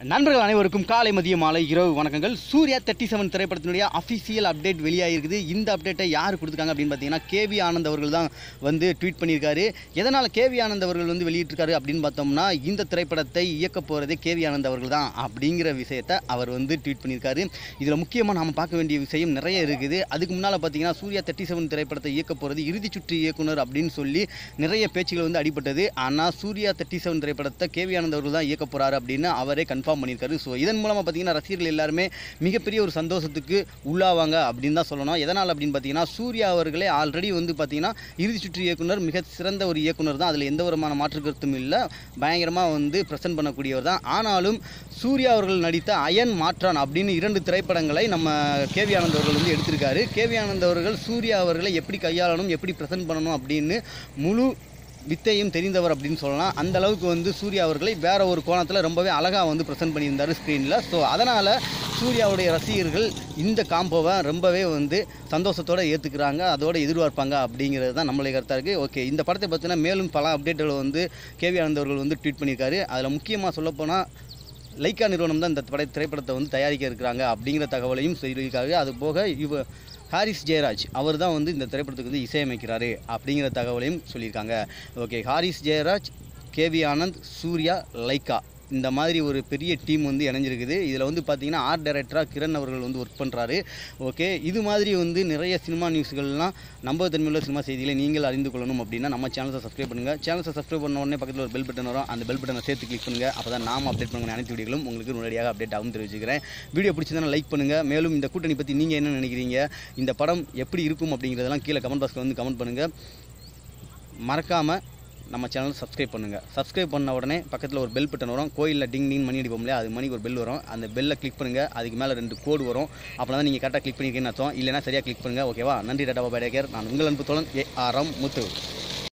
நண்பர்கள் அனைவருக்கும் காலை மதிய மாலை இரவு வணக்கங்கள் சூர்யா தேர்ட்டி செவன் திரைப்படத்தினுடைய அஃபிஷியல் அப்டேட் வெளியாகிருக்குது இந்த அப்டேட்டை யார் கொடுத்துருக்காங்க அப்படின்னு பார்த்தீங்கன்னா கேவி ஆனந்த் அவர்கள் தான் வந்து ட்வீட் பண்ணியிருக்காரு எதனால் கேவி ஆனந்த் அவர்கள் வந்து வெளியிட்டிருக்காரு அப்படின்னு பார்த்தோம்னா இந்த திரைப்படத்தை இயக்க போகிறதே கேவி ஆனந்த் அவர்கள் தான் அப்படிங்கிற விஷயத்தை அவர் வந்து ட்வீட் பண்ணியிருக்காரு இதில் முக்கியமாக நாம் பார்க்க வேண்டிய விஷயம் நிறைய இருக்குது அதுக்கு முன்னால் பார்த்தீங்கன்னா சூர்யா தேர்ட்டி செவன் திரைப்படத்தை இயக்க போகிறது இறுதி சுற்று இயக்குனர் அப்படின்னு சொல்லி நிறைய பேச்சுகள் வந்து அடிபட்டது ஆனால் சூர்யா தேர்ட்டி செவன் திரைப்படத்தை கேவி ஆனந்த் அவர்கள் தான் இயக்க போகிறாரு அப்படின்னு அவரே கன்ஃபார்ம் பண்ணியிருக்காரு ஸோ இதன் மூலமாக பார்த்தீங்கன்னா ரசிகர்கள் எல்லாருமே மிகப்பெரிய ஒரு சந்தோஷத்துக்கு உள்ளாவாங்க அப்படின்னு தான் சொல்லணும் எதனால் அப்படின்னு பார்த்தீங்கன்னா சூர்யா அவர்களே ஆல்ரெடி வந்து பார்த்தீங்கன்னா இறுதி சுற்று இயக்குனர் மிக சிறந்த ஒரு இயக்குனர் தான் அதில் எந்த விதமான மாற்று கருத்தும் இல்லை பயங்கரமாக வந்து ப்ரெசென்ட் பண்ணக்கூடியவர் தான் ஆனாலும் சூர்யா அவர்கள் நடித்த அயன் மாற்றான் அப்படின்னு இரண்டு திரைப்படங்களை நம்ம கேவி ஆனந்த் அவர்கள் வந்து எடுத்திருக்காரு கேவி ஆனந்த் அவர்கள் சூர்யா அவர்களை எப்படி கையாளணும் எப்படி ப்ரெசென்ட் பண்ணணும் அப்படின்னு முழு வித்தையும் தெரிந்தவர் அப்படின்னு சொல்லலாம் அந்த அளவுக்கு வந்து சூர்யா அவர்களை வேற ஒரு கோணத்தில் ரொம்பவே அழகாக வந்து ப்ரெசென்ட் பண்ணியிருந்தார் ஸ்க்ரீனில் ஸோ அதனால் சூர்யாவுடைய ரசிகர்கள் இந்த காம்போவை ரொம்பவே வந்து சந்தோஷத்தோடு ஏற்றுக்கிறாங்க அதோட எதிர்பார்ப்பாங்க அப்படிங்கிறது தான் நம்மளுடைய கருத்தாக இருக்குது ஓகே இந்த படத்தை பற்றின மேலும் பல அப்டேட்டுகளை வந்து கேவி ஆனந்த் அவர்கள் வந்து ட்வீட் பண்ணியிருக்காரு அதில் முக்கியமாக சொல்லப்போனால் லைக்கா நிறுவனம் தான் இந்த படை திரைப்படத்தை வந்து தயாரிக்க இருக்கிறாங்க அப்படிங்கிற தகவலையும் சொல்லியிருக்காங்க அது போக இவ ஹாரிஸ் ஜெயராஜ் அவர் தான் வந்து இந்த திரைப்படத்துக்கு வந்து இசையமைக்கிறாரு அப்படிங்கிற தகவலையும் சொல்லியிருக்காங்க ஓகே ஹாரிஸ் ஜெயராஜ் கேவி ஆனந்த் சூர்யா லைக்கா இந்த மாதிரி ஒரு பெரிய டீம் வந்து இணைஞ்சிருக்குது இதில் வந்து பார்த்தீங்கன்னா ஆர்ட் டைரக்டராக கிரண் அவர்கள் வந்து ஒர்க் பண்ணுறாரு ஓகே இது மாதிரி வந்து நிறைய சினிமா நியூஸ்கள்லாம் நம்பகத்தன்மையுள்ள சினிமா செய்திகளை நீங்கள் அறிந்து கொள்ளணும் அப்படின்னா நம்ம சேனலை சப்ஸ்கிரைப் பண்ணுங்கள் சேனலை சப்ஸ்கிரைப் பண்ண உடனே பக்கத்தில் ஒரு பெல் பட்டன் வரும் அந்த பெல் பட்டனை சேர்த்து கிளிக் பண்ணுங்கள் அப்போ தான் நாம் அப்டேட் பண்ணுங்க அனைத்து வீடியோகளும் உங்களுக்கு உடனடியாக அப்டேட் ஆகும் தெரிவிச்சுக்கிறேன் வீடியோ பிடிச்சதுன்னா லைக் பண்ணுங்கள் மேலும் இந்த கூட்டணி பற்றி நீங்கள் என்ன நினைக்கிறீங்க இந்த படம் எப்படி இருக்கும் அப்படிங்கிறதெல்லாம் கீழே கமெண்ட் பாக்ஸில் வந்து கமெண்ட் பண்ணுங்கள் மறக்காமல் நம்ம சேனலை சப்ஸ்கிரைப் பண்ணுங்கள் சப்ஸ்கிரைப் பண்ண உடனே பக்கத்தில் ஒரு பெல் பட்டன் வரும் கோயிலில் டிங் டிங் மணி அடிப்போம் இல்லையா அது மணிக்கு ஒரு பெல் வரும் அந்த பெல்லை கிளிக் பண்ணுங்கள் அதுக்கு மேலே ரெண்டு கோடு வரும் அப்போ தான் நீங்கள் கரெக்டாக கிளிக் பண்ணியிருக்கீங்கன்னு அர்த்தம் இல்லைனா சரியாக கிளிக் பண்ணுங்கள் ஓகேவா நன்றி டாடா பாபா டேக்கர் நான் உங்கள் அன்பு தோழன் ஏ ஆர் எம் முத்து